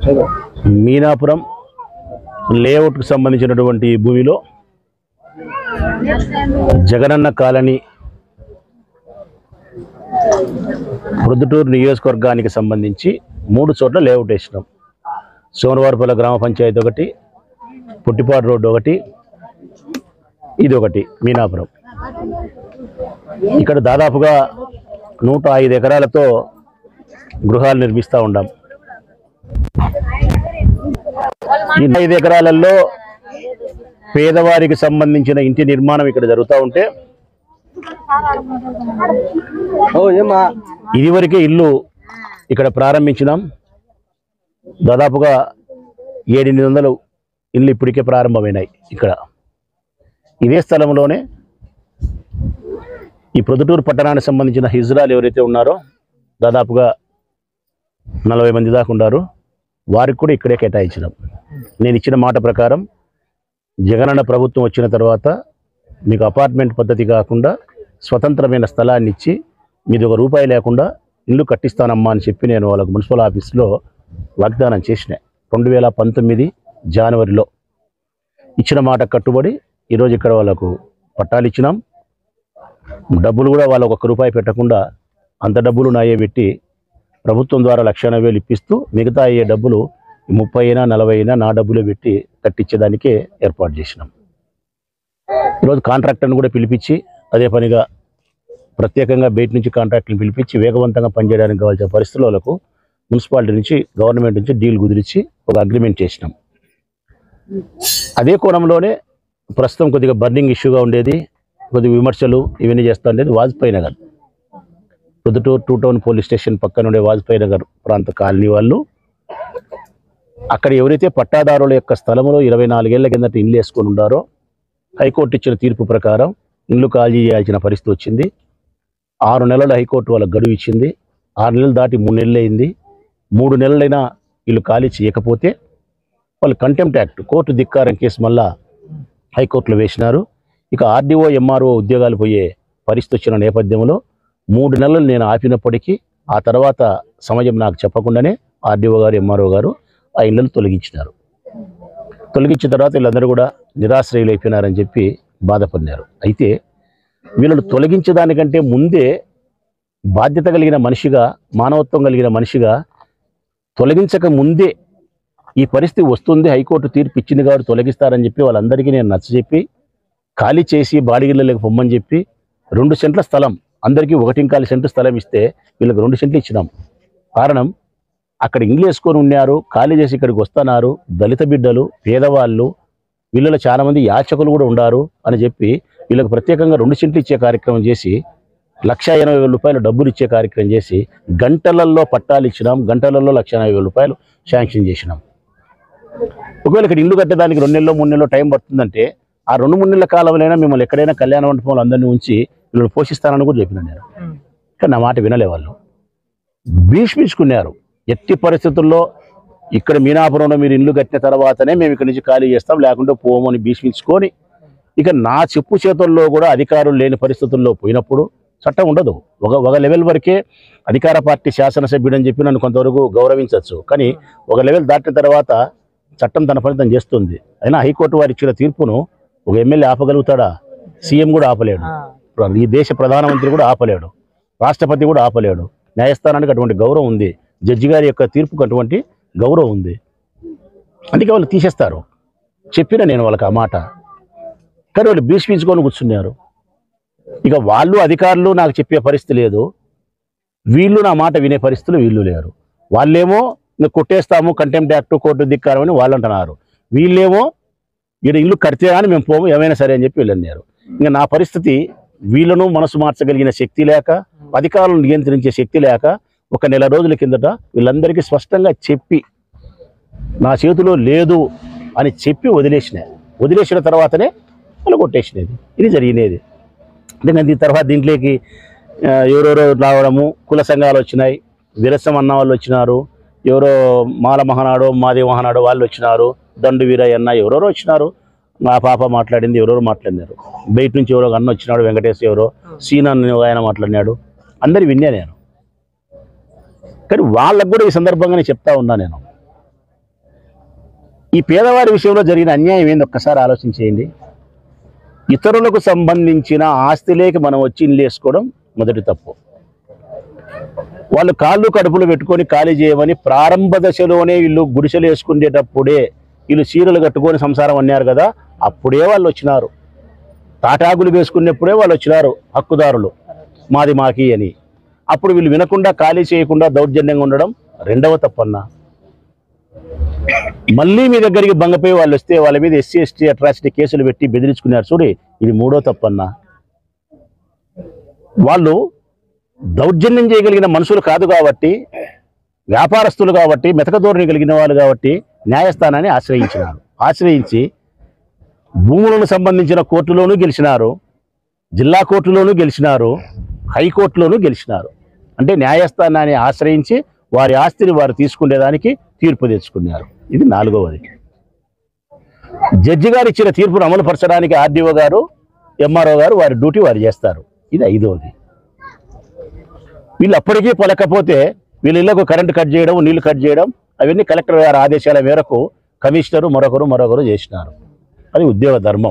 మీనాపురం లేఅవుట్కు సంబంధించినటువంటి ఈ భూమిలో జగనన్న కాలనీ ప్రొద్దుటూరు నియోజకవర్గానికి సంబంధించి మూడు చోట్ల లేఅవుట్ వేసినాం సోమవారపల్లి గ్రామ పంచాయతీ ఒకటి పుట్టిపాడు రోడ్డు ఒకటి ఇది ఒకటి మీనాపురం ఇక్కడ దాదాపుగా నూట ఐదు ఎకరాలతో గృహాలు నిర్మిస్తూ ఉన్నాం ఈ ఐదు ఎకరాలలో పేదవారికి సంబంధించిన ఇంటి నిర్మాణం ఇక్కడ జరుగుతూ ఉంటే ఇదివరకే ఇల్లు ఇక్కడ ప్రారంభించినాం దాదాపుగా ఏడెనిమిది వందలు ఇల్లు ఇప్పటికే ప్రారంభమైనాయి ఇక్కడ ఇదే స్థలంలోనే ఈ ప్రొద్దుటూరు పట్టణానికి సంబంధించిన హిజ్రాలు ఎవరైతే ఉన్నారో దాదాపుగా నలభై మంది దాకా ఉన్నారు వారికి కూడా ఇక్కడే కేటాయించినాం నేను ఇచ్చిన మాట ప్రకారం జగనన్న ప్రభుత్వం వచ్చిన తర్వాత మీకు అపార్ట్మెంట్ పద్ధతి కాకుండా స్వతంత్రమైన స్థలాన్ని ఇచ్చి మీది ఒక రూపాయి లేకుండా ఇల్లు కట్టిస్తానమ్మా అని చెప్పి నేను వాళ్ళకు మున్సిపల్ ఆఫీస్లో వాగ్దానం చేసిన రెండు వేల పంతొమ్మిది జనవరిలో ఇచ్చిన మాట కట్టుబడి ఈరోజు ఇక్కడ వాళ్ళకు పట్టాలు ఇచ్చినాం డబ్బులు కూడా వాళ్ళకు ఒక్క రూపాయి పెట్టకుండా అంత డబ్బులు నాయే పెట్టి ప్రభుత్వం ద్వారా లక్ష ఎనభై వేలు ఇప్పిస్తూ మిగతా అయ్యే డబ్బులు ముప్పై అయినా నలభై అయినా నా డబ్బులే పెట్టి కట్టించేదానికే ఏర్పాటు చేసినాం ఈరోజు కాంట్రాక్టర్ని కూడా పిలిపించి అదే పనిగా ప్రత్యేకంగా బయట నుంచి కాంట్రాక్టర్ని పిలిపించి వేగవంతంగా పనిచేయడానికి కావాల్సిన పరిస్థితులకు మున్సిపాలిటీ నుంచి గవర్నమెంట్ నుంచి డీల్ కుదిరించి ఒక అగ్రిమెంట్ చేసినాం అదే కోణంలోనే ప్రస్తుతం కొద్దిగా బర్నింగ్ ఇష్యూగా ఉండేది కొద్దిగా విమర్శలు ఇవన్నీ చేస్తూ ఉండేది Vajpayee Nagar Proddatur two town police station పక్కన ఉండే వాజ్పేయి నగర్ ప్రాంత కాలనీ వాళ్ళు అక్కడ ఎవరైతే పట్టాదారుల యొక్క స్థలంలో ఇరవై నాలుగేళ్ల కిందట ఇల్లు వేసుకొని ఉన్నారో హైకోర్టు ఇచ్చిన తీర్పు ప్రకారం ఇల్లు ఖాళీ చేయాల్సిన పరిస్థితి వచ్చింది ఆరు నెలలు హైకోర్టు వాళ్ళకి గడువు ఇచ్చింది ఆరు నెలలు దాటి మూడు నెలలు అయింది మూడు నెలలైనా ఇల్లు ఖాళీ చేయకపోతే వాళ్ళు కంటెంప్ట్ యాక్ట్ కోర్టు ధిక్కారం కేసు మళ్ళా హైకోర్టులో వేసినారు ఇక ఆర్డీఓ ఎంఆర్ఓ ఉద్యోగాలు పోయే పరిస్థితి వచ్చిన నేపథ్యంలో మూడు నెలలు నేను ఆపినప్పటికీ ఆ తర్వాత సమయం నాకు చెప్పకుండానే ఆర్డీఓ గారు ఎంఆర్ఓ గారు ఆ ఇళ్లను తొలగించినారు తొలగించిన తర్వాత వీళ్ళందరూ కూడా నిరాశ్రయులు అయిపోయినారని చెప్పి బాధపడినారు అయితే వీళ్ళను తొలగించడానికంటే ముందే బాధ్యత కలిగిన మనిషిగా మానవత్వం కలిగిన మనిషిగా తొలగించక ముందే ఈ పరిస్థితి వస్తుంది హైకోర్టు తీర్పు ఇచ్చింది కాబట్టి తొలగిస్తారని చెప్పి వాళ్ళందరికీ నేను నచ్చజెప్పి ఖాళీ చేసి బాడిగిళ్ళకి పొమ్మని చెప్పి రెండు సెంట్ల స్థలం అందరికీ ఒకటింకాలి సెంటు స్థలం ఇస్తే వీళ్ళకి రెండు సెంట్లు ఇచ్చినాం కారణం అక్కడ ఇంగ్లీష్ వేసుకొని ఉన్నారు ఖాళీ చేసి ఇక్కడికి వస్తున్నారు దళిత బిడ్డలు పేదవాళ్ళు వీళ్ళలో చాలా మంది యాచకులు కూడా ఉన్నారు అని చెప్పి వీళ్ళకి ప్రత్యేకంగా రెండు సెంట్లు ఇచ్చే కార్యక్రమం చేసి లక్ష ఎనభై వేల రూపాయలు డబ్బులు ఇచ్చే కార్యక్రమం చేసి గంటలలో పట్టాలు ఇచ్చినాం గంటలలో లక్ష ఎనభై వేల రూపాయలు శాంక్షన్ చేసినాం ఒకవేళ ఇక్కడ ఇల్లు కట్టడానికి రెండు నెలలో మూడు నెలలో టైం పడుతుందంటే ఆ రెండు మూడు నెలల కాలంలోనైనా మిమ్మల్ని ఎక్కడైనా కళ్యాణ మండపంలో అందరినీ ఉంచి వీళ్ళు పోషిస్తానని కూడా చెప్పిన నేను కానీ నా మాట వినలే వాళ్ళు భీష్మించుకున్నారు ఎట్టి పరిస్థితుల్లో ఇక్కడ మీనాపురంలో మీరు ఇల్లు కట్టిన తర్వాతనే మేము ఇక్కడి నుంచి ఖాళీ చేస్తాం లేకుంటే పోమని భీష్మించుకొని ఇక నా చెప్పు చేతుల్లో కూడా అధికారులు లేని పరిస్థితుల్లో పోయినప్పుడు చట్టం ఉండదు ఒక ఒక లెవెల్ వరకే అధికార పార్టీ శాసనసభ్యుడు అని చెప్పి నన్ను కొంతవరకు గౌరవించవచ్చు కానీ ఒక లెవెల్ దాటిన తర్వాత చట్టం తన ఫలితం చేస్తుంది అయినా హైకోర్టు వారు ఇచ్చిన తీర్పును ఒక ఎమ్మెల్యే ఆపగలుగుతాడా సీఎం కూడా ఆపలేడు ఈ దేశ ప్రధానమంత్రి కూడా ఆపలేడు రాష్ట్రపతి కూడా ఆపలేడు న్యాయస్థానానికి అటువంటి గౌరవం ఉంది జడ్జి గారి యొక్క తీర్పుకు అటువంటి గౌరవం ఉంది అందుకే వాళ్ళు తీసేస్తారు చెప్పిన నేను వాళ్ళకి ఆ మాట కానీ వాళ్ళు భీష్మించుకొని కూర్చున్నారు ఇక వాళ్ళు అధికారులు నాకు చెప్పే పరిస్థితి లేదు వీళ్ళు నా మాట వినే పరిస్థితులు వీళ్ళు లేరు వాళ్ళేమో ఇంకా కొట్టేస్తాము కంటెంప్ట్ యాక్ట్ కోర్టు ధిక్కారం అని వాళ్ళు అంటున్నారు వీళ్ళేమో ఈడ ఇల్లు కడితే కానీ మేము పోము ఏమైనా సరే అని చెప్పి వీళ్ళు అన్నారు ఇంకా నా పరిస్థితి వీళ్ళను మనసు మార్చగలిగిన శక్తి లేక అధికారులను నియంత్రించే శక్తి లేక ఒక నెల రోజుల కిందట వీళ్ళందరికీ స్పష్టంగా చెప్పి నా చేతిలో లేదు అని చెప్పి వదిలేసిన వదిలేసిన తర్వాతనే వాళ్ళు కొట్టేసినది ఇది జరిగినది ఇంకా దీని తర్వాత దీంట్లోకి ఆ, ఎవరెవరో రావడము కుల సంఘాలు వచ్చినాయి విరసం అన్న వాళ్ళు వచ్చినారు ఎవరో మాల మహానాడు మాది మహానాడు వాళ్ళు వచ్చినారు దండు వీరయ్య అన్న ఎవరెవరో వచ్చినారు మా పాప మాట్లాడింది ఎవరెవరో మాట్లాడినారు బయట నుంచి ఎవరో ఒక అన్న వచ్చినాడు వెంకటేష్ ఎవరో సీనా అని ఒక ఆయన మాట్లాడినాడు అందరి విన్నా నేను కానీ వాళ్ళకు కూడా ఈ సందర్భంగా నేను చెప్తా ఉన్నా నేను ఈ పేదవారి విషయంలో జరిగిన అన్యాయం ఏంది ఒక్కసారి ఆలోచించేయండి ఇతరులకు సంబంధించిన ఆస్తిలేకి మనం వచ్చి ఇల్లు వేసుకోవడం మొదటి తప్పు వాళ్ళు కాళ్ళు కడుపులు పెట్టుకొని ఖాళీ చేయమని ప్రారంభ దశలోనే వీళ్ళు గుడిసెలు వేసుకునేటప్పుడే వీళ్ళు చీరలు కట్టుకొని సంసారం అన్నారు కదా అప్పుడే వాళ్ళు వచ్చినారు తాటాకులు వేసుకునేప్పుడే వాళ్ళు వచ్చినారు హక్కుదారులు మాది మాకి అని అప్పుడు వీళ్ళు వినకుండా ఖాళీ చేయకుండా దౌర్జన్యంగా ఉండడం రెండవ తప్పన్నా మళ్ళీ మీ దగ్గరికి బంగపోయి వాళ్ళు వస్తే వాళ్ళ మీద ఎస్సీ ఎస్టీ అట్రాసిటీ కేసులు పెట్టి బెదిరించుకున్నారు చూడి ఇది మూడో తప్పన్నా వాళ్ళు దౌర్జన్యం చేయగలిగిన మనుషులు కాదు కాబట్టి వ్యాపారస్తులు కాబట్టి మెతక ధోరణి కలిగిన వాళ్ళు కాబట్టి న్యాయస్థానాన్ని ఆశ్రయించినారు ఆశ్రయించి భూములను సంబంధించిన కోర్టులోనూ గెలిచినారు జిల్లా కోర్టులోనూ గెలిచినారు హైకోర్టులోనూ గెలిచినారు అంటే న్యాయస్థానాన్ని ఆశ్రయించి వారి ఆస్తిని వారు తీసుకునేదానికి తీర్పు తెచ్చుకున్నారు ఇది నాలుగవది జడ్జి గారు ఇచ్చిన తీర్పును అమలు పరచడానికి ఆర్డీఓ గారు ఎంఆర్ఓ గారు వారి డ్యూటీ వారు చేస్తారు ఇది ఐదవది వీళ్ళు అప్పటికీ పలకపోతే వీళ్ళ ఇళ్లకు కరెంట్ కట్ చేయడం నీళ్లు కట్ చేయడం అవన్నీ కలెక్టర్ గారి ఆదేశాల మేరకు కమిషనరు మరొకరు మరొకరు చేసినారు అది ఉద్యోగ ధర్మం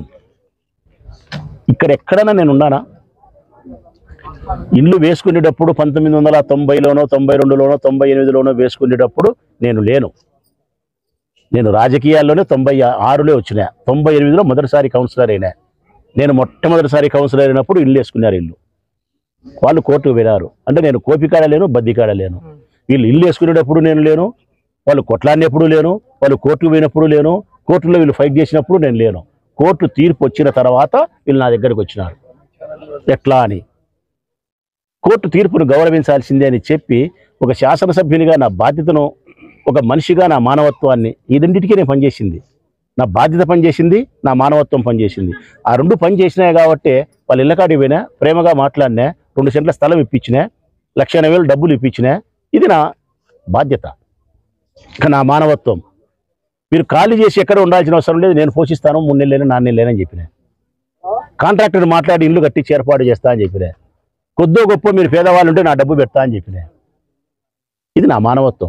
ఇక్కడ ఎక్కడైనా నేను ఉన్నానా ఇల్లు వేసుకునేటప్పుడు పంతొమ్మిది వందల తొంభైలోనో తొంభై రెండులోనో తొంభై ఎనిమిదిలోనో వేసుకునేటప్పుడు నేను లేను నేను రాజకీయాల్లోనే తొంభై ఆరులో వచ్చినా తొంభై ఎనిమిదిలో మొదటిసారి కౌన్సిలర్ అయినా నేను మొట్టమొదటిసారి కౌన్సిలర్ అయినప్పుడు ఇల్లు వేసుకున్నారు ఇల్లు వాళ్ళు కోర్టుకు వెళ్ళారు అంటే నేను కోపికాడ లేను బద్దికాడ లేను వీళ్ళు ఇల్లు వేసుకునేటప్పుడు నేను లేను వాళ్ళు కొట్లాడినప్పుడు లేను వాళ్ళు కోర్టుకు పోయినప్పుడు లేను కోర్టులో వీళ్ళు ఫైట్ చేసినప్పుడు నేను లేను కోర్టు తీర్పు వచ్చిన తర్వాత వీళ్ళు నా దగ్గరకు వచ్చినారు ఎట్లా అని కోర్టు తీర్పును గౌరవించాల్సిందే అని చెప్పి ఒక శాసనసభ్యునిగా నా బాధ్యతను ఒక మనిషిగా నా మానవత్వాన్ని ఈ రెండింటికి నేను పనిచేసింది నా బాధ్యత పనిచేసింది నా మానవత్వం పనిచేసింది ఆ రెండు పని చేసినాయి కాబట్టి వాళ్ళ ఇళ్ళకాడికి పోయినా ప్రేమగా మాట్లాడినా రెండు సెంట్ల స్థలం ఇప్పించినా లక్ష ఎనభై వేలు డబ్బులు ఇప్పించినా ఇది నా బాధ్యత ఇక నా మానవత్వం మీరు ఖాళీ చేసి ఎక్కడ ఉండాల్సిన అవసరం లేదు నేను పోషిస్తాను మూడు నెలలేను నాలుగు నెలలేనని చెప్పిన కాంట్రాక్టర్ మాట్లాడి ఇల్లు కట్టించి ఏర్పాటు చేస్తా అని చెప్పిన కొద్దో గొప్ప మీరు పేదవాళ్ళు ఉంటే నా డబ్బు పెడతా అని చెప్పిన ఇది నా మానవత్వం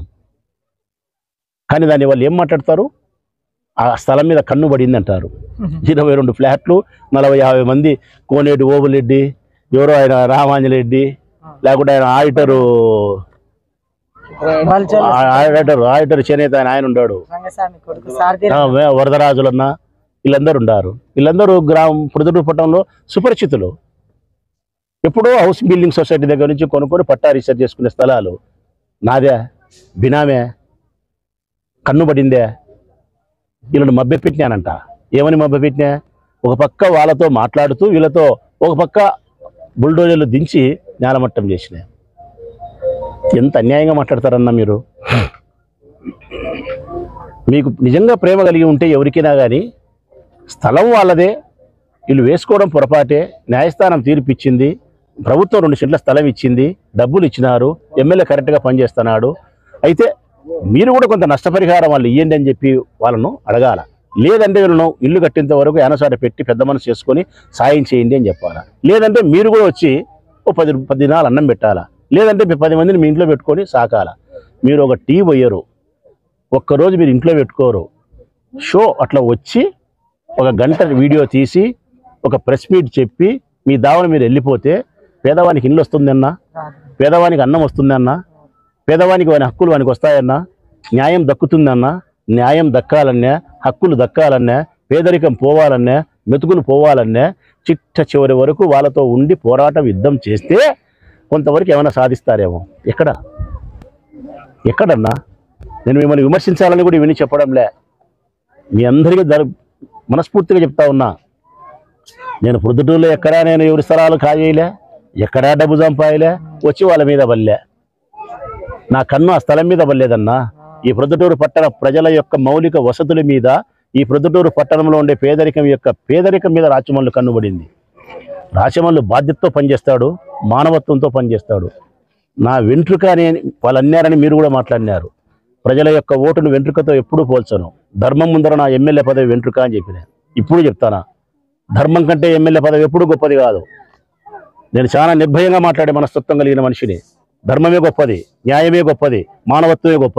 కానీ దాన్ని వాళ్ళు ఏం మాట్లాడతారు ఆ స్థలం మీద కన్ను పడింది అంటారు ఇరవై రెండు ఫ్లాట్లు నలభై యాభై మంది కోనేటి ఓబులెడ్డి ఎవరో ఆయన రామాంజరెడ్డి లేకుంటే ఆయన ఆడిటరు ఆ- ఆడిటర్ ఆడిటర్ చేనేత ఆయన ఆయన ఉన్నాడు రంగస్వామి కొడుకు సారథి ఆ, వే- వరదరాజులన్న వీళ్ళందరూ ఉన్నారు వీళ్ళందరూ గ్రామం ప్రొద్దుటూరు పట్టణంలో సుపరిచితులు ఎప్పుడో హౌస్ బిల్డింగ్ సొసైటీ దగ్గర నుంచి కొనుక్కొని పట్టా రీసెర్చ్ చేసుకునే స్థలాలు నాదే బినామే కన్ను పడిందే వీళ్ళని మభ్యపెట్టినానంట ఏమని మభ్యపెట్టినా ఒక పక్క వాళ్ళతో మాట్లాడుతూ వీళ్ళతో ఒక పక్క బుల్డోజర్లు దించి నేలమట్టం చేసిన ఎంత అన్యాయంగా మాట్లాడతారన్నా మీరు మీకు నిజంగా ప్రేమ కలిగి ఉంటే ఎవరికైనా కానీ స్థలం వాళ్ళదే వీళ్ళు వేసుకోవడం పొరపాటే న్యాయస్థానం తీర్పు ఇచ్చింది ప్రభుత్వం రెండు సెంట్ల స్థలం ఇచ్చింది డబ్బులు ఇచ్చినారు ఎమ్మెల్యే కరెక్ట్గా పనిచేస్తున్నాడు అయితే మీరు కూడా కొంత నష్టపరిహారం వాళ్ళు ఇవ్వండి అని చెప్పి వాళ్ళను అడగాల లేదంటే వీళ్ళను ఇల్లు కట్టేంత వరకు ఎనసాట పెట్టి పెద్ద మనసు చేసుకొని సాయం చేయండి అని చెప్పాలా లేదంటే మీరు కూడా వచ్చి ఓ పది పది దినాలు అన్నం పెట్టాలా లేదంటే మీ పది మందిని మీ ఇంట్లో పెట్టుకొని సాకాల మీరు ఒక టీ పోయరు ఒక్కరోజు మీరు ఇంట్లో పెట్టుకోరు షో అట్లా వచ్చి ఒక గంట వీడియో తీసి ఒక ప్రెస్ మీట్ చెప్పి మీ దావన మీరు వెళ్ళిపోతే పేదవానికి ఇల్లు వస్తుందన్నా పేదవానికి అన్నం వస్తుందన్నా పేదవానికి వాని హక్కులు వానికి వస్తాయన్నా న్యాయం దక్కుతుందన్నా న్యాయం దక్కాలన్నా హక్కులు దక్కాలన్నా పేదరికం పోవాలన్నా మెతుకులు పోవాలన్నా చిట్ట చివరి వరకు వాళ్ళతో ఉండి పోరాటం యుద్ధం చేస్తే కొంతవరకు ఏమైనా సాధిస్తారేమో ఎక్కడ ఎక్కడన్నా నేను మిమ్మల్ని విమర్శించాలని కూడా ఇవన్నీ చెప్పడంలే మీ అందరికీ దర మనస్ఫూర్తిగా చెప్తా ఉన్నా నేను ప్రొద్దుటూరులో ఎక్కడా నేను ఎవరి స్థలాలు కాజేయలే ఎక్కడా డబ్బు సంపాయలే వచ్చి వాళ్ళ మీద బల్లే నా కన్ను ఆ స్థలం మీద బల్లేదన్నా ఈ ప్రొద్దుటూరు పట్టణ ప్రజల యొక్క మౌలిక వసతుల మీద ఈ ప్రొద్దుటూరు పట్టణంలో ఉండే పేదరికం యొక్క పేదరికం మీద రాచమల్లు కన్నుబడింది రాచమల్లు బాధ్యతతో పనిచేస్తాడు మానవత్వంతో పనిచేస్తాడు నా వెంట్రుక అని వాళ్ళు అన్నారని మీరు కూడా మాట్లాడినారు ప్రజల యొక్క ఓటును వెంట్రుకతో ఎప్పుడూ పోల్చను ధర్మం ముందర నా ఎమ్మెల్యే పదవి వెంట్రుక అని చెప్పిన ఇప్పుడు చెప్తానా ధర్మం కంటే ఎమ్మెల్యే పదవి ఎప్పుడూ గొప్పది కాదు నేను చాలా నిర్భయంగా మాట్లాడే మనస్తత్వం కలిగిన మనిషిని ధర్మమే గొప్పది న్యాయమే గొప్పది మానవత్వమే గొప్పది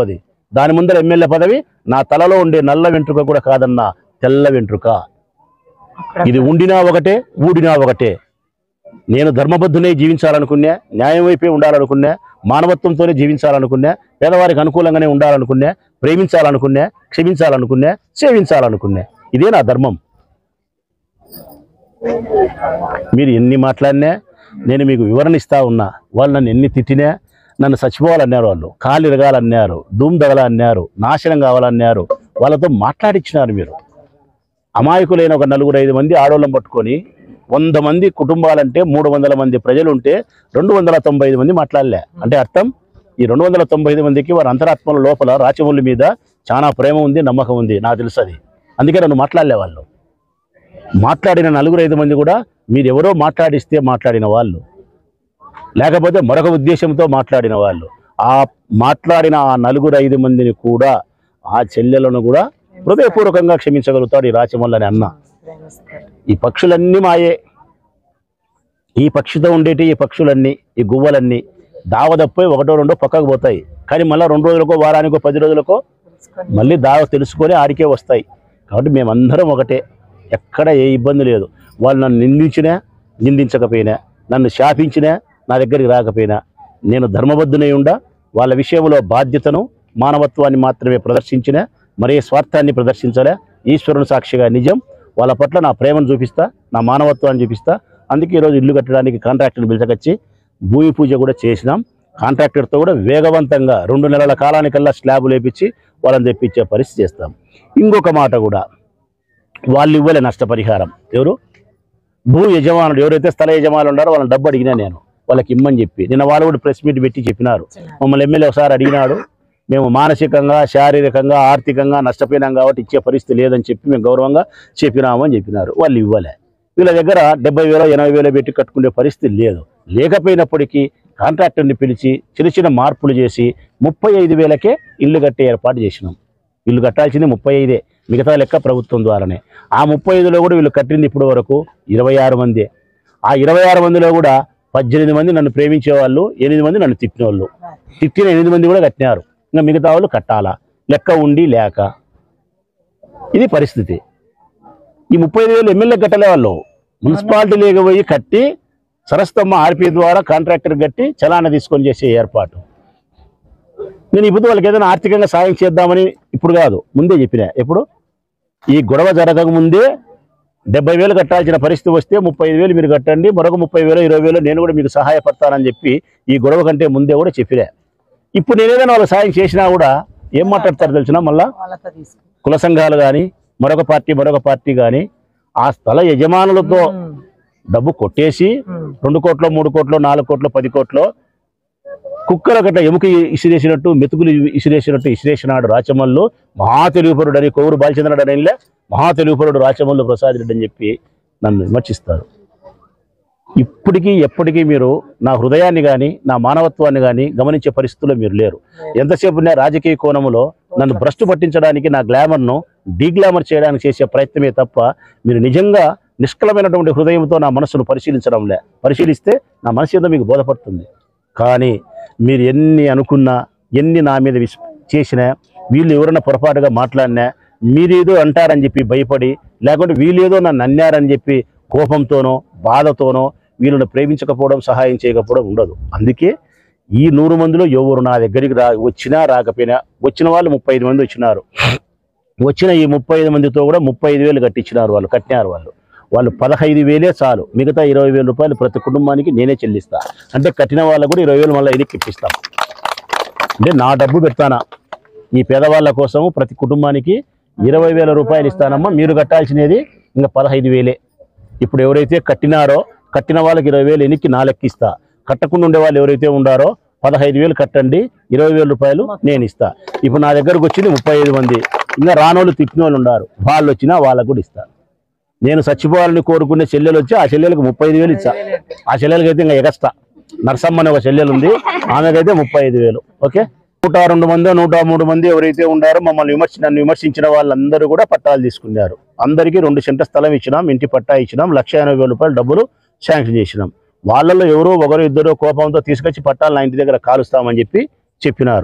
దాని ముందర ఎమ్మెల్యే పదవి నా తలలో ఉండే నల్ల వెంట్రుక కూడా కాదన్నా తెల్ల వెంట్రుక ఇది ఉండినా ఒకటే ఊడినా ఒకటే నేను ధర్మబద్ధునే జీవించాలనుకున్నా న్యాయం వైపే ఉండాలనుకున్నా మానవత్వంతోనే జీవించాలనుకున్నా పేదవారికి అనుకూలంగానే ఉండాలనుకున్నా ప్రేమించాలనుకున్నా క్షమించాలనుకున్నా సేవించాలనుకున్నా ఇదే నా ధర్మం మీరు ఎన్ని మాట్లాడినా నేను మీకు వివరణ ఇస్తా ఉన్నా వాళ్ళు నన్ను ఎన్ని తిట్టినా నన్ను చచ్చిపోవాలన్నారు వాళ్ళు కాలు ఇరగాలన్నారు ధూమ్ దగల అన్నారు నాశనం కావాలన్నారు వాళ్ళతో మాట్లాడించినారు మీరు అమాయకులైన ఒక నలుగురు ఐదు మంది ఆడోళ్ళం పట్టుకొని వంద మంది కుటుంబాలంటే మూడు వందల మంది ప్రజలు ఉంటే రెండు వందల తొంభై ఐదు మంది మాట్లాడలే అంటే అర్థం ఈ రెండు వందల తొంభై ఐదు మందికి వారి అంతరాత్మల లోపల రాచముల మీద చాలా ప్రేమ ఉంది నమ్మకం ఉంది నాకు తెలుసు అది అందుకే నన్ను మాట్లాడలే వాళ్ళు మాట్లాడిన నలుగురు ఐదు మంది కూడా మీరు ఎవరో మాట్లాడిస్తే మాట్లాడిన వాళ్ళు లేకపోతే మరొక ఉద్దేశంతో మాట్లాడిన వాళ్ళు ఆ మాట్లాడిన ఆ నలుగురు ఐదు మందిని కూడా ఆ చెల్లెలను కూడా హృదయపూర్వకంగా క్షమించగలుగుతాడు ఈ రాచమల్లి అని అన్న ఈ పక్షులన్నీ మాయే ఈ పక్షితో ఉండేటి ఈ పక్షులన్నీ ఈ గువ్వలన్నీ దావదప్పై ఒకటో రెండో పక్కకు పోతాయి కానీ మళ్ళీ రెండు రోజులకో వారానికో పది రోజులకో మళ్ళీ దావ తెలుసుకొని ఆడికే వస్తాయి కాబట్టి మేమందరం ఒకటే ఎక్కడ ఏ ఇబ్బంది లేదు వాళ్ళు నన్ను నిందించినా నిందించకపోయినా నన్ను శాపించినా నా దగ్గరికి రాకపోయినా నేను ధర్మబద్ధునై ఉండా వాళ్ళ విషయంలో బాధ్యతను మానవత్వాన్ని మాత్రమే ప్రదర్శించిన మరే స్వార్థాన్ని ప్రదర్శించలే ఈశ్వరుని సాక్షిగా నిజం వాళ్ళ పట్ల నా ప్రేమను చూపిస్తా నా మానవత్వాన్ని చూపిస్తా అందుకే ఈరోజు ఇల్లు కట్టడానికి కాంట్రాక్టర్ని పిలిచకొచ్చి భూమి పూజ కూడా చేసినాం కాంట్రాక్టర్తో కూడా వేగవంతంగా రెండు నెలల కాలానికల్లా స్లాబ్ లేపించి వాళ్ళని తెప్పించే పరిస్థితి చేస్తాం ఇంకొక మాట కూడా వాళ్ళు ఇవ్వలే నష్టపరిహారం ఎవరు భూ యజమానులు ఎవరైతే స్థల యజమానులు ఉన్నారో వాళ్ళని డబ్బు అడిగినా నేను వాళ్ళకి ఇమ్మని చెప్పి నిన్న వాళ్ళు కూడా ప్రెస్ మీట్ పెట్టి చెప్పినారు మమ్మల్ని ఎమ్మెల్యే ఒకసారి అడిగినాడు మేము మానసికంగా శారీరకంగా ఆర్థికంగా నష్టపోయినాం కాబట్టి ఇచ్చే పరిస్థితి లేదని చెప్పి మేము గౌరవంగా చెప్పినామని చెప్పినారు వాళ్ళు ఇవ్వలే వీళ్ళ దగ్గర డెబ్బై వేల ఎనభై వేలు పెట్టి కట్టుకునే పరిస్థితి లేదు లేకపోయినప్పటికీ కాంట్రాక్టర్ని పిలిచి చిన్న చిన్న మార్పులు చేసి ముప్పై ఐదు వేలకే ఇల్లు కట్టే ఏర్పాటు చేసినాం ఇల్లు కట్టాల్సింది ముప్పై ఐదే మిగతా లెక్క ప్రభుత్వం ద్వారానే ఆ ముప్పై ఐదులో కూడా వీళ్ళు కట్టింది ఇప్పటి వరకు ఇరవై ఆరు మంది ఆ ఇరవై ఆరు మందిలో కూడా పద్దెనిమిది మంది నన్ను ప్రేమించే వాళ్ళు ఎనిమిది మంది నన్ను తిట్టిన వాళ్ళు తిట్టిన ఎనిమిది మంది కూడా కట్టినారు ఇంకా మిగతా వాళ్ళు కట్టాలా లెక్క ఉండి లేక ఇది పరిస్థితి ఈ ముప్పై ఐదు వేలు ఎమ్మెల్యే కట్టలే వాళ్ళు మున్సిపాలిటీ లేకపోయి కట్టి సరస్తమ్మ ఆర్పీ ద్వారా కాంట్రాక్టర్ కట్టి చలాన తీసుకొని చేసే ఏర్పాటు నేను ఇప్పుడు వాళ్ళకి ఏదైనా ఆర్థికంగా సాయం చేద్దామని ఇప్పుడు కాదు ముందే చెప్పిన ఎప్పుడు ఈ గొడవ జరగక ముందే డెబ్బై వేలు కట్టాల్సిన పరిస్థితి వస్తే ముప్పై ఐదు వేలు మీరు కట్టండి మరొక ముప్పై వేలు ఇరవై వేలు నేను కూడా మీకు సహాయపడతానని చెప్పి ఈ గొడవ కంటే ముందే కూడా చెప్పినా ఇప్పుడు నేను ఏదైనా వాళ్ళకి సాయం చేసినా కూడా ఏం మాట్లాడతారు తెలిసిన మళ్ళా వాళ్ళతో తీసుకు కుల సంఘాలు కానీ మరొక పార్టీ మరొక పార్టీ కానీ ఆ స్థల యజమానులతో డబ్బు కొట్టేసి రెండు కోట్లు మూడు కోట్లు నాలుగు కోట్లు పది కోట్లు కుక్కల గట్ల ఎముక ఇసిరేసినట్టు మెతుకులు ఇసిరేసినట్టు ఇసిరేసినాడు రాచమల్లు మహా తెలుగుపరుడు అని కొవ్వూరు బాలచంద్రుడు అని మహా తెలుగుపరుడు రాచమల్లు ప్రసాద్ రెడ్డి అని చెప్పి నన్ను విమర్శిస్తారు ఇప్పటికీ ఎప్పటికీ మీరు నా హృదయాన్ని కానీ నా మానవత్వాన్ని కానీ గమనించే పరిస్థితుల్లో మీరు లేరు ఎంతసేపు నా రాజకీయ కోణములో నన్ను భ్రష్టు పట్టించడానికి నా గ్లామర్ను డీగ్లామర్ చేయడానికి చేసే ప్రయత్నమే తప్ప మీరు నిజంగా నిష్కలమైనటువంటి హృదయంతో నా మనసును పరిశీలించడంలే పరిశీలిస్తే నా మనసు ఏదో మీకు బోధపడుతుంది కానీ మీరు ఎన్ని అనుకున్నా ఎన్ని నా మీద విస్ చేసినా వీళ్ళు ఎవరైనా పొరపాటుగా మాట్లాడినా మీరేదో అంటారని చెప్పి భయపడి లేకుంటే వీళ్ళేదో నన్ను అన్నారని చెప్పి కోపంతోనో బాధతోనో వీళ్ళని ప్రేమించకపోవడం సహాయం చేయకపోవడం ఉండదు అందుకే ఈ నూరు మందిలో ఎవరు నా దగ్గరికి రా వచ్చినా రాకపోయినా వచ్చిన వాళ్ళు ముప్పై ఐదు మంది వచ్చినారు వచ్చిన ఈ ముప్పై ఐదు మందితో కూడా ముప్పై ఐదు వేలు కట్టించినారు వాళ్ళు కట్టినారు వాళ్ళు వాళ్ళు పదహైదు వేలే చాలు మిగతా ఇరవై వేల రూపాయలు ప్రతి కుటుంబానికి నేనే చెల్లిస్తా అంటే కట్టిన వాళ్ళకు కూడా ఇరవై వేలు మళ్ళీ ఇదికి ఇప్పిస్తాం అంటే నా డబ్బు పెడతానా ఈ పేదవాళ్ళ కోసము ప్రతి కుటుంబానికి ఇరవై వేల రూపాయలు ఇస్తానమ్మా మీరు కట్టాల్సినది ఇంకా పదహైదు వేలే ఇప్పుడు ఎవరైతే కట్టినారో కట్టిన వాళ్ళకి ఇరవై వేలు ఎన్నికి నా లెక్కిస్తా కట్టకుండా ఉండే వాళ్ళు ఎవరైతే ఉండారో పదహైదు వేలు కట్టండి ఇరవై వేల రూపాయలు నేను ఇస్తా ఇప్పుడు నా దగ్గరకు వచ్చింది ముప్పై ఐదు మంది ఇంకా రానోళ్ళు తిట్టిన వాళ్ళు ఉన్నారు వాళ్ళు వచ్చినా వాళ్ళకు కూడా ఇస్తా నేను చచ్చిపోవాలని కోరుకునే చెల్లెలు వచ్చి ఆ చెల్లెలకు ముప్పై ఐదు వేలు ఇచ్చా ఆ చెల్లెలకి అయితే ఇంకా ఎగస్తా నరసమ్మ అనే ఒక చెల్లెలు ఉంది ఆమెకైతే ముప్పై ఐదు వేలు ఓకే నూట రెండు మంది నూట మూడు మంది ఎవరైతే ఉండారో మమ్మల్ని విమర్శ నన్ను విమర్శించిన వాళ్ళందరూ కూడా పట్టాలు తీసుకున్నారు అందరికీ రెండు సెంట స్థలం ఇచ్చినాం ఇంటి పట్టా ఇచ్చినాం లక్ష ఎనభై వేల రూపాయలు డబ్బులు శాంక్షన్ చేసినాం వాళ్ళల్లో ఎవరో ఒకరు ఇద్దరు కోపంతో తీసుకొచ్చి పట్టాలు నా ఇంటి దగ్గర కాలుస్తామని చెప్పి చెప్పినారు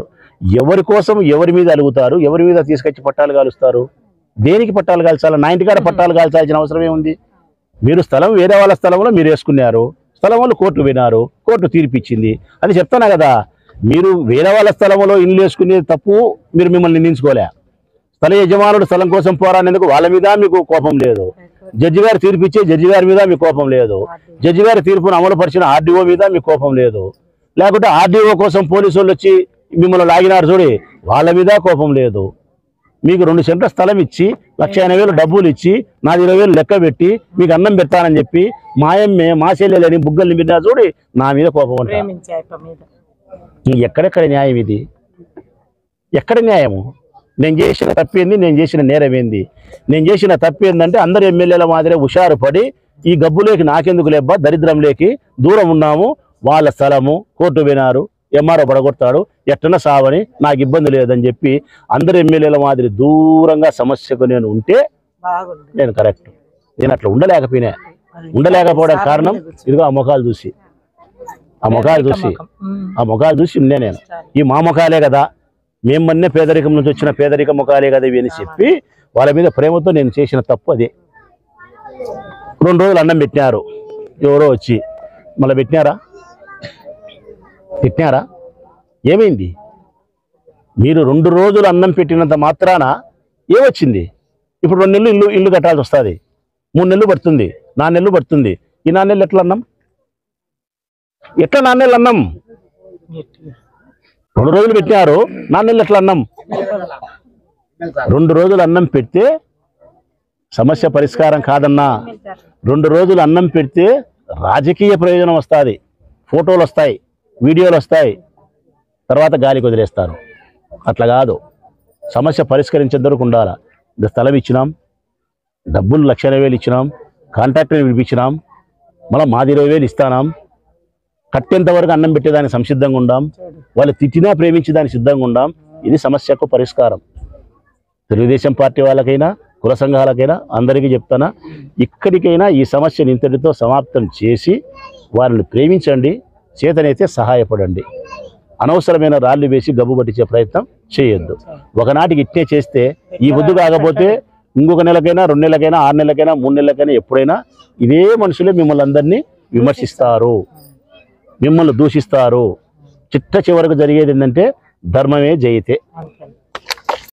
ఎవరి కోసం ఎవరి మీద అలుగుతారు ఎవరి మీద తీసుకొచ్చి పట్టాలు కాలుస్తారు దేనికి పట్టాలు కాల్చాలి నా ఇంటికాడ పట్టాలు కాల్చాల్సిన అవసరం ఏముంది మీరు స్థలం వేరే వాళ్ళ స్థలంలో మీరు వేసుకున్నారు స్థలం వాళ్ళు కోర్టు వినారు కోర్టు తీర్పిచ్చింది అని చెప్తానా కదా మీరు వేరే వాళ్ళ స్థలంలో ఇల్లు వేసుకునే తప్పు మీరు మిమ్మల్ని నిందించుకోలే స్థల యజమానుడు స్థలం కోసం పోరాడినందుకు వాళ్ళ మీద మీకు కోపం లేదు జడ్జి గారు తీర్పు ఇచ్చే జడ్జి గారి మీద మీకు కోపం లేదు జడ్జి గారి తీర్పును అమలు పరిచిన ఆర్డీఓ మీద మీకు కోపం లేదు లేకుంటే ఆర్డీఓ కోసం పోలీసు వాళ్ళు వచ్చి మిమ్మల్ని లాగినారు చూడి వాళ్ళ మీద కోపం లేదు మీకు రెండు సెంట్ల స్థలం ఇచ్చి లక్ష ఎనభై వేలు డబ్బులు ఇచ్చి నాది ఇరవై వేలు లెక్క పెట్టి మీకు అన్నం పెడతానని చెప్పి మాయమ్మే మా చెల్లెలని బుగ్గలు నింపినా చూడి నా మీద కోపం ఉంటా ప్రేమించే అయిపో మీద ఈ ఎక్కడెక్కడ న్యాయం ఇది ఎక్కడ న్యాయము నేను చేసిన తప్పేంది నేను చేసిన నేరం ఏంది నేను చేసిన తప్పేందంటే అందరు ఎమ్మెల్యేల మాదిరే హుషారు పడి ఈ గబ్బులేకి నాకెందుకు లేబ్బా దరిద్రంలోకి దూరం ఉన్నాము వాళ్ళ స్థలము కోర్టు వినారు ఎంఆర్ఓ పడగొడతాడు ఎట్టన సావని నాకు ఇబ్బంది లేదని చెప్పి అందరు ఎమ్మెల్యేల మాదిరి దూరంగా సమస్యకు నేను ఉంటే బాగుంది నేను కరెక్ట్ నేను అట్లా ఉండలేకపోయినా ఉండలేకపోవడం కారణం ఇదిగో ఆ ముఖాలు చూసి ఆ ముఖాలు చూసి ఉమ్. ఆ ముఖాలు చూసి ఉండే నేను ఈ మా ముఖాలే కదా మేము మన్నే పేదరికం నుంచి వచ్చిన పేదరిక ముఖాలే కదా ఇవి అని చెప్పి వాళ్ళ మీద ప్రేమతో నేను చేసిన తప్పు అదే రెండు రోజులు అన్నం పెట్టినారు ఎవరో వచ్చి మళ్ళీ పెట్టినారా పెట్టినారా ఏమైంది మీరు రెండు రోజులు అన్నం పెట్టినంత మాత్రాన ఏమొచ్చింది ఇప్పుడు రెండు నెలలు ఇల్లు ఇల్లు కట్టాల్సి వస్తుంది మూడు నెలలు పడుతుంది నాలుగు నెలలు పడుతుంది ఈ నాలుగు నెలలు ఎట్లా అన్నం ఎట్లా నాలుగు నెలలు అన్నం రెండు రోజులు పెట్టినారు నాలుగు నెలలు ఎట్లా అన్నం రెండు రోజులు అన్నం పెడితే సమస్య పరిష్కారం కాదన్నా రెండు రోజులు అన్నం పెడితే రాజకీయ ప్రయోజనం వస్తుంది ఫోటోలు వస్తాయి వీడియోలు వస్తాయి తర్వాత గాలికి వదిలేస్తారు అట్లా కాదు సమస్య పరిష్కరించేందుకు ఉండాలా ఇంత స్థలం ఇచ్చినాం డబ్బులు లక్ష ఇరవై వేలు ఇచ్చినాం కాంట్రాక్టర్ని పిలిపించినాం మళ్ళీ మాది ఇరవై వేలు ఇస్తానాం కట్టేంత వరకు అన్నం పెట్టేదానికి సంసిద్ధంగా ఉండాం వాళ్ళు తిట్టినా ప్రేమించేదానికి సిద్ధంగా ఉండాం ఇది సమస్యకు పరిష్కారం తెలుగుదేశం పార్టీ వాళ్ళకైనా కుల సంఘాలకైనా అందరికీ చెప్తానా ఇక్కడికైనా ఈ సమస్యను ఇంతటితో సమాప్తం చేసి వారిని ప్రేమించండి చేతనైతే సహాయపడండి అనవసరమైన రాళ్ళు వేసి గబ్బు పట్టించే ప్రయత్నం చేయొద్దు ఒకనాటికి ఇట్టే చేస్తే ఈ బుద్ధి కాకపోతే ఇంకొక నెలకైనా రెండు నెలలకైనా ఆరు నెలలకైనా మూడు నెలలకైనా ఎప్పుడైనా ఇదే మనుషులే మిమ్మల్ని అందరినీ విమర్శిస్తారు మిమ్మల్ని దూషిస్తారు చిట్ట చివరకు జరిగేది ఏంటంటే ధర్మమే జయితే అంతే